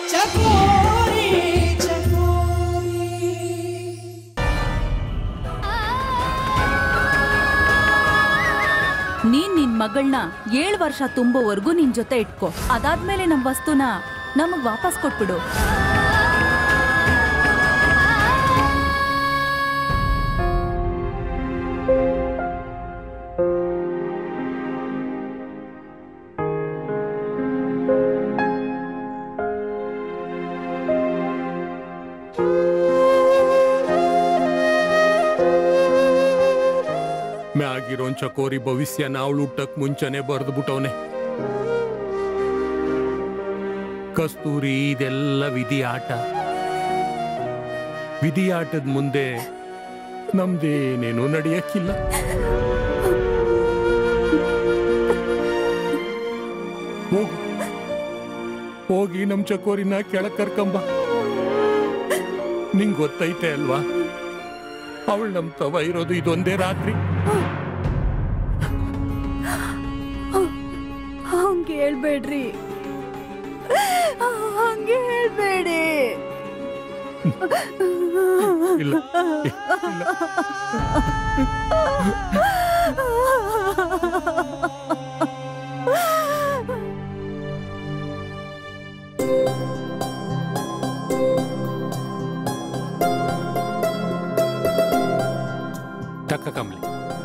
ಚಕೋರಿ ಚಕೋರಿ ನೀನ್ ನಿನ್ ಮಗಳನ್ನ ಏಳು ವರ್ಷ ತುಂಬುವವರೆಗೂ ನಿನ್ ಜೊತೆ ಇಟ್ಕೋ ಅದಾದ್ಮೇಲೆ ನಮ್ ವಸ್ತುನ ನಮಗ್ ವಾಪಸ್ ಕೊಟ್ಬಿಡು ಮ್ಯಾಗಿರೋನ್ ಚಕೋರಿ ಭವಿಷ್ಯನ ಅವಳು ಹುಟ್ಟಕ್ ಮುಂಚೆನೆ ಬರೆದು ಬಿಟ್ಟವನೆ ಕಸ್ತೂರಿ ಇದೆಲ್ಲ ವಿಧಿ ಆಟ ವಿಧಿ ಆಟದ ಮುಂದೆ ನಮ್ದೇನೇನೂ ನಡೆಯಕ್ಕಿಲ್ಲ ಹೋಗು ಹೋಗಿ ನಮ್ ಚಕೋರಿನ ಕೆಳಗ್ ಕರ್ಕಂಬ ನಿಂಗ್ ಗೊತ್ತೈತೆ ಅಲ್ವಾ ಅವಳು ನಮ್ ತವ ಇರೋದು ಇದೊಂದೇ ರಾತ್ರಿ ಹಂಗೆ ಹೇಳ್ಬೇಡ್ರಿ ಹಂಗೆ ಹೇಳ್ಬೇಡಿ ಇಲ್ಲ ಇಲ್ಲ ತಕ್ಕ ಕಮ್ಲಿ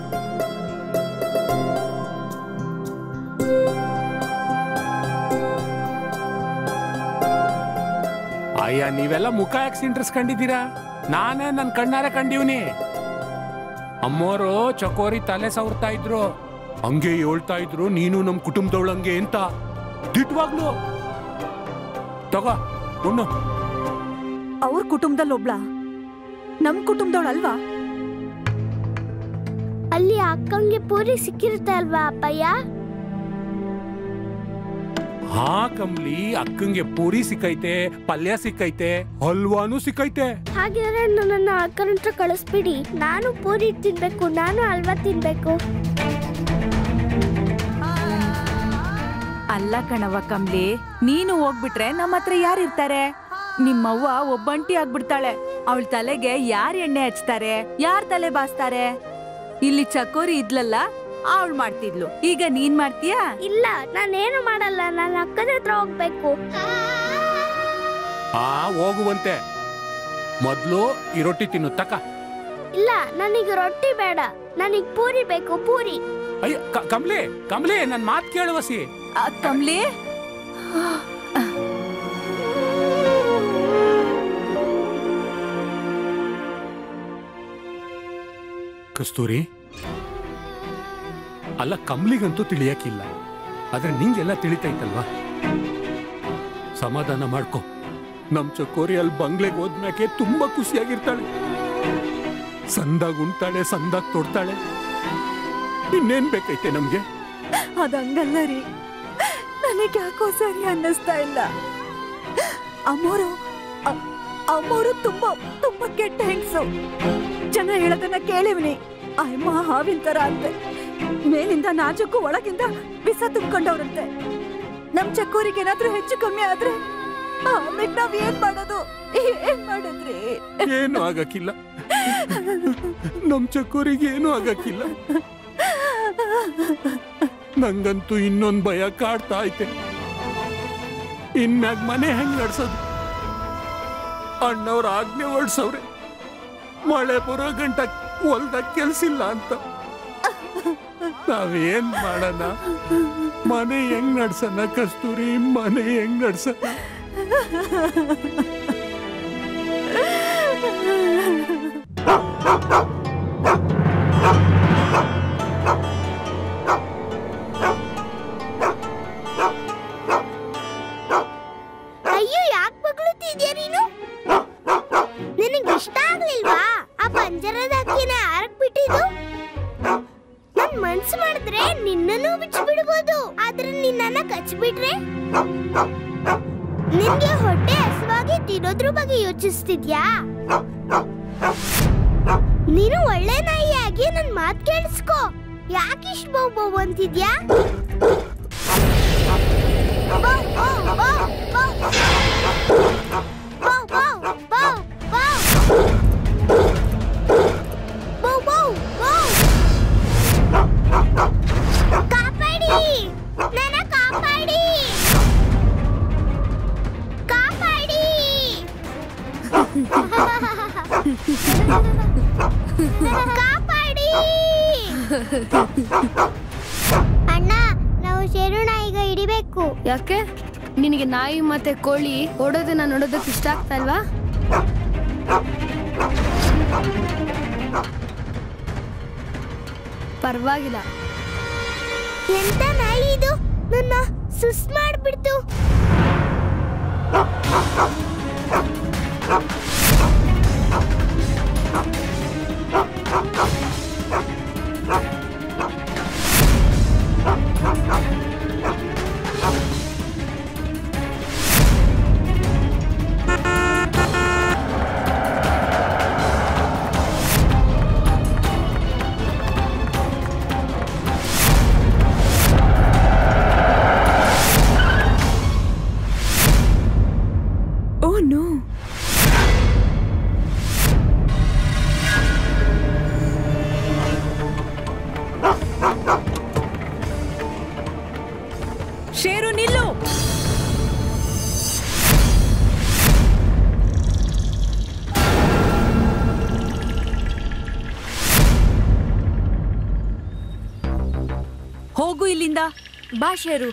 ಅಯ್ಯ ನೀವೆಲ್ಲ ಮುಖ ಯಾಕೆ ಸಿಂಟ್ರಿಸ್ಕೊಂಡಿದ್ದೀರಾ ನಾನೇ ನನ್ನ ಕಣ್ಣಾರೆ ಕಂಡೀವ್ನಿ ಅಮ್ಮೋರು ಚಕೋರಿ ತಲೆ ಸವರ್ತಾ ಇದ್ರು ಹಂಗೆ ಹೇಳ್ತಾ ಇದ್ರು ನೀನು ನಮ್ ಕುಟುಂಬದವಳಂಗೆ ಅಂತ ದಿಟ್ವಾಗ್ಲು ತಗೋ ಉಣ್ಣು ಅವ್ರ ಕುಟುಂಬದಲ್ಲಿ ಒಬ್ಳ ನಮ್ ಕುಟುಂಬದವಳಲ್ವಾ ಅಲ್ಲಿ ಅಕ್ಕಂಗೆ ಪೂರಿ ಸಿಕ್ಕಿರುತ್ತೆ ಅಲ್ವಾ ಅಪ್ಪಯ್ಯ ಹಾ ಕಂಬ್ಲಿ ಅಕ್ಕಂಗೆ ಪೂರಿ ಸಿಕ್ಕೈತೆ ಪಲ್ಯ ಸಿಕ್ಕೈತೆ ಹಲ್ವಾನು ಸಿಕ್ಕೈತೆ ಹಾಗಿದ್ರೆ ನನ್ನನ್ನು ಅಕ್ಕನ ಹತ್ರ ಕಳಿಸ್ಬಿಡಿ ನಾನು ಪೂರಿ ತಿನ್ಬೇಕು ನಾನು ಹಲ್ವಾ ತಿನ್ಬೇಕು ಅಲ್ಲ ಕಣವ ಕಮ್ಲಿ ನೀನು ಹೋಗ್ಬಿಟ್ರೆ ನಮ್ಮ ಹತ್ರ ಯಾರಿರ್ತಾರೆ ನಿಮ್ಮವ್ವ ಒಬ್ಬಂಟಿ ಆಗ್ಬಿಡ್ತಾಳೆ ಅವಳ ತಲೆಗೆ ಯಾರ್ ಎಣ್ಣೆ ಹಚ್ತಾರೆ ಯಾರ್ ತಲೆ ಬಾಸ್ತಾರೆ ಇಲ್ಲಿ ಚಕೋರಿ ಇದ್ಲಲ್ಲ ಅವಳು ಮಾಡ್ತಿದ್ಲು ಈಗ ನೀನ್ ಮಾಡ್ತೀಯಾ ಇಲ್ಲ ನಾನೇನು ಮಾಡಲ್ಲ ನಾನು ಅಕ್ಕನ ಹತ್ರ ಹೋಗ್ಬೇಕು ಆ ಹೋಗುವಂತೆ ಮೊದ್ಲು ಈ ರೊಟ್ಟಿ ತಿನ್ನು ತಕ ಇಲ್ಲ ನನಗೆ ರೊಟ್ಟಿ ಬೇಡ ನನಗೆ ಪೂರಿ ಬೇಕು ಪೂರಿ ಅಯ್ಯ ಕ- ಕಮ್ಲಿ ಕಮ್ಲಿ ನನ್ ಮಾತ್ ಕೇಳುವಸಿ ಆ, ಕಮ್ಲಿ ಕಸ್ತೂರಿ ಅಲ್ಲ ಕಮ್ಲಿಗಂತೂ ತಿಳಿಯಕ್ಕಿಲ್ಲ ಆದ್ರೆ ನಿಂಗೆಲ್ಲ ತಿಳಿತೈತಲ್ವಾ ಸಮಾಧಾನ ಮಾಡ್ಕೊ ನಮ್ ಚಕೋರಿ ಅಲ್ಲಿ ಬಂಗ್ಲೆಗೆ ಹೋದ್ಮ್ಯಾಕೆ ತುಂಬಾ ಖುಷಿಯಾಗಿರ್ತಾಳೆ ಸಂದಾಗ ಉಣ್ತಾಳೆ ಸಂದಾಗ ತೊಡ್ತಾಳೆ ಇನ್ನೇನ್ ಬೇಕೈತೆ ನಮ್ಗೆ ಅದಂಗಲ್ಲ ರೀ ನನಗೆ ಯಾಕೋ ಸರಿ ಅನ್ನಿಸ್ತಾ ಇಲ್ಲ ಅಮ್ಮೋರು ಅ- ಅಮ್ಮೋರು ತುಂಬಾ ತುಂಬಾ ಕೆಟ್ಟ ಹೆಂಗ್ಸು ಜನ ಹೇಳೋದನ್ನ ಕೇಳಿವ್ನಿ ಅಮ್ಮ ಹಾವಿನ ತರ ಅಂತೆ ಮೇಲಿಂದ ನಾಜುಕು ಒಳಗಿಂದ ವಿಸ ತುಂಬ್ಕೊಂಡವ್ರಂತೆ ನಮ್ ಚಕ್ಕೋರಿಗೆ ಏನಾದ್ರೂ ಹೆಚ್ಚು ಕಮ್ಮಿ ಆದ್ರೆ ಆಮೇಲೆ ನಾವ್ ಏನ್ ಮಾಡೋದು ಏನ್ ಮಾಡಿದ್ರಿ ಏನು ಆಗಕ್ಕಿಲ್ಲ ನಮ್ ಚಕೋರಿಗೆ ಏನು ಆಗಕ್ಕಿಲ್ಲ ನಂಗಂತೂ ಇನ್ನೊಂದ್ ಭಯ ಕಾಡ್ತಾ ಐತೆ ಇನ್ಮ್ಯಾಗ ಮನೆ ಹೆಂಗ್ ನಡ್ಸೋದು ಅಣ್ಣವ್ರ ಆಜ್ಞೆ ಹೊಡ್ಸವ್ರೆ ಮಳೆ ಬರೋ ಗಂಟ ಹೊಲ್ದಾಗ ಕೆಲ್ಸಿಲ್ಲ ಅಂತ ನಾವೇನ್ ಮಾಡೋಣ ಮನೆ ಹೆಂಗ್ ನಡ್ಸನ ಕಸ್ತೂರಿ ಮನೆ ಹೆಂಗ್ ನಡ್ಸನ ಅಯ್ಯೋ ಯಾಕೆ ಬಗ್ಳುತ್ತಿದ್ಯಾ ನೀನು ನಿನಗೆ ಇಷ್ಟ ಆಗ್ಲಿಲ್ವಾ ಆ ಪಂಜರದ ಅಕ್ಕಿನ ಆರಕ್ ಬಿಟ್ಟಿದ್ದು ನನ್ ಮನ್ಸು ಮಾಡಿದ್ರೆ ನಿನ್ನನ್ನು ಬಿಚ್ಚಿಬಿಡ್ಬೋದು ಆದ್ರೆ ನಿನ್ನನ್ನ ಕಚ್ಬಿಟ್ರೆ ನಿನ್ಗೆ ಹೊಟ್ಟೆ ಹಸುವಾಗಿ ತಿನ್ನೋದ್ರ ಬಗ್ಗೆ ಯೋಚಿಸ್ತಿದ್ಯಾ ನೀನು ಒಳ್ಳೆ ನಾಯಿಯಾಗಿ ನನ್ ಮಾತ್ ಕೇಳಿಸ್ಕೊ ಯಾಕಿಷ್ಟು ಬೌ ಬೌ ಅಂತಿದ್ಯಾ ಬೌ, ಬೌ, ಬೌ, ಬೌ. ಕಾಪಾಡಿ ಅಣ್ಣ ನಾವು ಶೇರುಣ ಈಗ ಹಿಡಿಬೇಕು ಯಾಕೆ ನಿನಗೆ ನಾಯಿ ಮತ್ತೆ ಕೋಳಿ ಓಡೋದನ್ನ ನೋಡೋದಕ್ಕೆ ಇಷ್ಟ ಆಗ್ತಾ ಇಲ್ವಾ ಪರವಾಗಿಲ್ಲ ಎಂತ ನಾಯಿ ಇದು ನನ್ನ ಸುಸ್ ಮಾಡ್ಬಿಡ್ತು ಓ ನೋ ಶೇರು ನಿಲ್ಲು ಹೋಗು ಇಲ್ಲಿಂದ ಬಾ ಶೇರು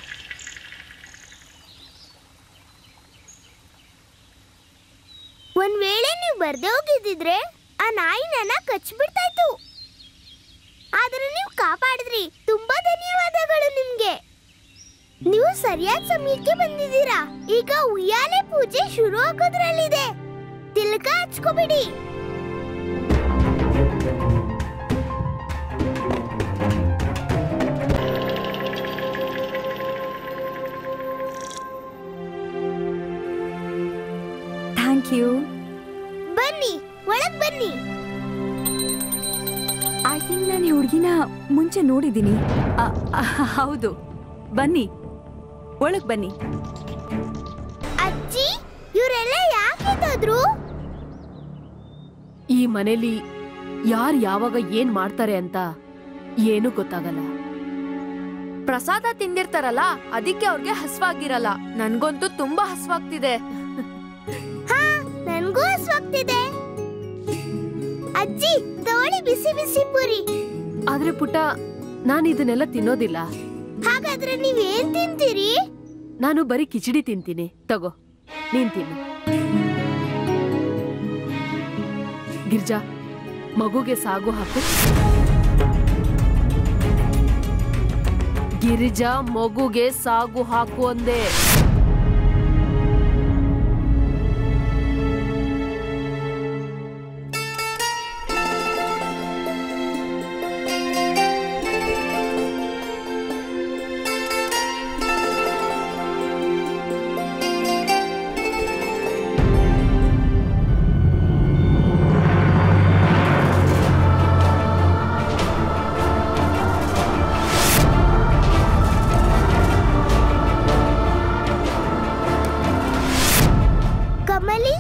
ಒಂದ್ ವೇಳೆ ನೀವು ಬರ್ದೇ ಹೋಗಿದ್ದಿದ್ರೆ ಆ ನಾಯಿ ನನ್ನ ಕಚ್ಬಿಡ್ತಾ ಇತ್ತು ಆದ್ರೆ ನೀವು ಕಾಪಾಡಿದ್ರಿ ತುಂಬಾ ಧನ್ಯವಾದಗಳು ನಿಮ್ಗೆ ನೀವು ಸರಿಯಾದ ಸಮಯಕ್ಕೆ ಬಂದಿದ್ದೀರಾ ಈಗ ಉಯ್ಯಾಲೆ ಪೂಜೆ ಶುರು ಆಗೋದ್ರಲ್ಲಿದೆ ತಿಲಕ ಹಚ್ಕೋಬಿಡಿ ಥ್ಯಾಂಕ್ ಯು ಬನ್ನಿ ಒಳಗ್ ಬನ್ನಿ ಐ ಥಿಂಕ್ ನಾನು ಈ ಹುಡುಗಿನ ಮುಂಚೆ ನೋಡಿದ್ದೀನಿ ಅ, ಅ, ಹೌದು ಬನ್ನಿ ಒಳಗ್ ಬನ್ನಿ ಅಜ್ಜಿ ಇವರೆಲ್ಲ ಯಾಕೆ ಹೋದ್ರು ಈ ಮನೇಲಿ ಯಾರು ಯಾವಾಗ ಏನ್ ಮಾಡ್ತಾರೆ ಅಂತ ಏನೂ ಗೊತ್ತಾಗಲ್ಲ ಪ್ರಸಾದ ತಿಂದಿರ್ತಾರಲ್ಲ ಅದಕ್ಕೆ ಅವ್ರಿಗೆ ಹಸ್ವಾಗಿರಲ್ಲ ನನ್ಗಂತೂ ತುಂಬಾ ಹಸ್ವಾಗ್ತಿದೆ ಹಾ ನನ್ಗೂ ಹಸ್ವಾಗ್ತಿದೆ ಅಜ್ಜಿ ತಗೊಳ್ಳಿ ಬಿಸಿ ಬಿಸಿ ಪೂರಿ ಆದ್ರೆ ಪುಟ್ಟ ನಾನು ಇದನ್ನೆಲ್ಲ ತಿನ್ನೋದಿಲ್ಲ ಹಾಗಾದ್ರೆ ನೀವೇನ್ ತಿಂತೀರಿ ನಾನು ಬರೀ ಕಿಚಡಿ ತಿಂತೀನಿ ತಗೋ ನೀನ್ ತಿನ್ನು ಗಿರ್ಜಾ ಮಗುಗೆ ಸಾಗು ಹಾಕು ಗಿರಿಜಾ ಮಗುಗೆ ಸಾಗು ಹಾಕು ಅಂದೆ ಕಮಲಿ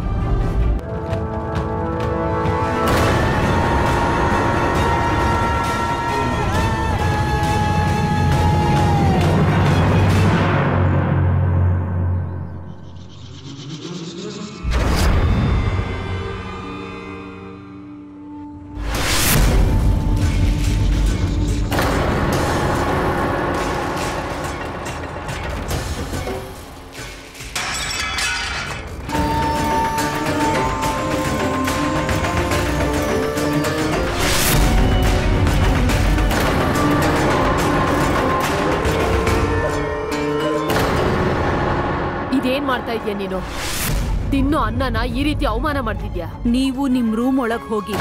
ಇದೇನ್ ಮಾಡ್ತಾ ಇದೀಯ ನೀನು ತಿನ್ನೋ ಅನ್ನನ ಈ ರೀತಿ ಅವಮಾನ ಮಾಡ್ತಿದ್ಯಾ ನೀವು ನಿಮ್ ರೂಮ್ ಒಳಗ್ ಹೋಗಿ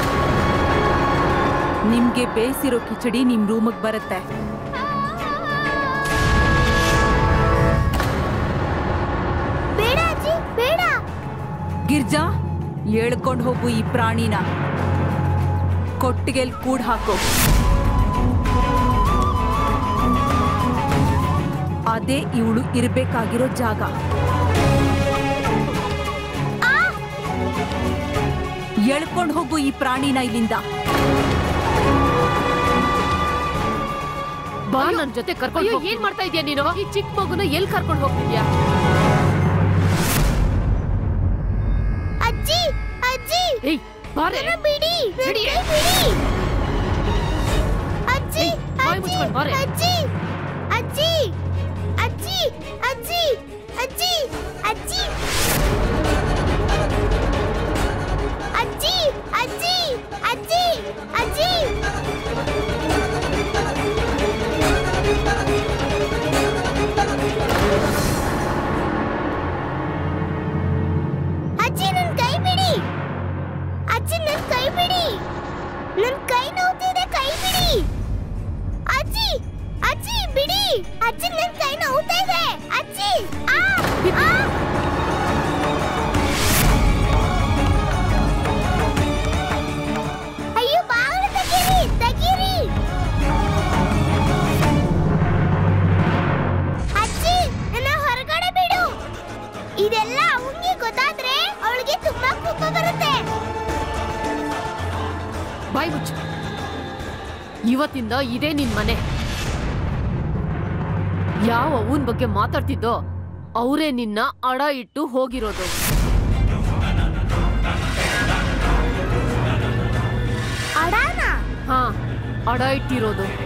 ನಿಮ್ಗೆ ಬೇಯಿಸಿರೋ ಕಿಚಡಿ ನಿಮ್ ರೂಮಗ್ ಬರುತ್ತೆ ಬೇಡ ಅಜ್ಜಿ ಬೇಡ ಗಿರ್ಜಾ ಎಳ್ಕೊಂಡ್ ಹೋಗು ಈ ಪ್ರಾಣಿನ ಕೊಟ್ಟಿಗೆಲ್ ಕೂಡ್ ಹಾಕು ಅದೇ ಇವಳು ಇರ್ಬೇಕಾಗಿರೋ ಜಾಗ ಎಳ್ಕೊಂಡ್ ಹೋಗು ಈ ಪ್ರಾಣಿನ ಇಲ್ಲಿಂದ ಬಾ ನನ್ ಜೊತೆ ಕರ್ಕೊಂಡು ಏನ್ ಮಾಡ್ತಾ ಇದೀಯ ನೀನು ಈ ಚಿಕ್ಕ ಮಗುನ ಎಲ್ ಕರ್ಕೊಂಡು ಹೋಗ್ತಿದ್ಯಾ ಅಜ್ಜಿ ಅಜ್ಜಿ ಏಯ್ ಬಾರೆ ನನ್ನ ಬಿಡಿ ನನ್ನ ಬಿಡಿ. ಕೈ ಬಿಡಿ ಅಜ್ಜಿ ಏಯ್, ಬಾಯ್ ಅಜ್ಜಿ ಮುಚ್ಕೊಂಡ್ ಬಾರೆ. ಅಜ್ಜಿ ಅಜ್ಜಿ ಅಜ್ಜಿ ಅಜ್ಜಿ ಅಜ್ಜಿ ಅಜ್ಜಿ ಅಜ್ಜಿ ಅಜ್ಜಿ ಅಜ್ಜಿ ಅಜ್ಜಿ ಅಜ್ಜಿ ನನ್ ಕೈ ಬಿಡಿ ಅಜ್ಜಿ ನನ್ ಕೈ ಬಿಡಿ ನನ್ ಕೈ ನೋವ್ತಿದೆ ಕೈ ಬಿಡಿ ಅಜ್ಜಿ ಅಜ್ಜಿ ಬಿಡಿ ಅಜ್ಜಿ ನನ್ ಕೈ ನೋವ್ತಾ ಇದೆ ಅಜ್ಜಿ ಆ ಆ ಅಯ್ಯೋ ಬಾಗಿಲು ತೆಗೀರಿ ತೆಗೀರಿ ಅಜ್ಜಿ ನನ್ನ ಹೊರಗಡೆ ಬಿಡು ಇದೆಲ್ಲ ಅವನಿಗೆ ಗೊತ್ತಾದ್ರೆ ಅವಳಿಗೆ ತುಂಬಾ ಕೋಪ ಬರುತ್ತೆ ಬಾಯ್ ಮುಚ್ಚು ಇವತ್ತಿಂದ ಇದೇ ನಿನ್ ಮನೆ ಯಾವ ಅವನ್ ಬಗ್ಗೆ ಮಾತಾಡ್ತಿದ್ದೋ ಅವರೇ ನಿನ್ನ ಅಡ ಇಟ್ಟು ಹೋಗಿರೋದು ಅಡಾನ ಹಾ ಅಡ ಇಟ್ಟಿರೋದು